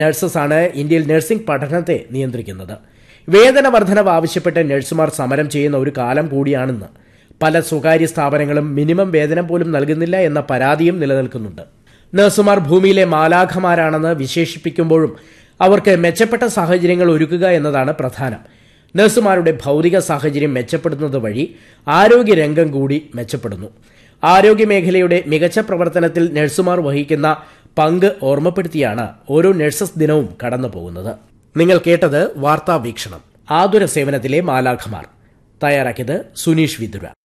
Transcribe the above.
നഴ്സസാണ് ഇന്ത്യയിൽ നഴ്സിംഗ് പഠനത്തെ നിയന്ത്രിക്കുന്നത് വേതന വർധനവ് ആവശ്യപ്പെട്ട് നഴ്സുമാർ സമരം ചെയ്യുന്ന ഒരു കാലം കൂടിയാണെന്ന് പല സ്വകാര്യ സ്ഥാപനങ്ങളും മിനിമം വേതനം പോലും നൽകുന്നില്ല എന്ന പരാതിയും നിലനിൽക്കുന്നുണ്ട് നഴ്സുമാർ ഭൂമിയിലെ മാലാഖമാരാണെന്ന് വിശേഷിപ്പിക്കുമ്പോഴും അവർക്ക് മെച്ചപ്പെട്ട സാഹചര്യങ്ങൾ ഒരുക്കുക എന്നതാണ് പ്രധാനം നഴ്സുമാരുടെ ഭൗതിക സാഹചര്യം മെച്ചപ്പെടുന്നത് വഴി ആരോഗ്യരംഗം കൂടി മെച്ചപ്പെടുന്നു ആരോഗ്യമേഖലയുടെ മികച്ച പ്രവർത്തനത്തിൽ നഴ്സുമാർ വഹിക്കുന്ന പങ്ക് ഓർമ്മപ്പെടുത്തിയാണ് ഓരോ നഴ്സസ് ദിനവും കടന്നു പോകുന്നത് നിങ്ങൾ കേട്ടത് വാർത്താ വീക്ഷണം ആതുര സേവനത്തിലെ മാലാഖമാർ തയ്യാറാക്കിയത് സുനീഷ് വിദുര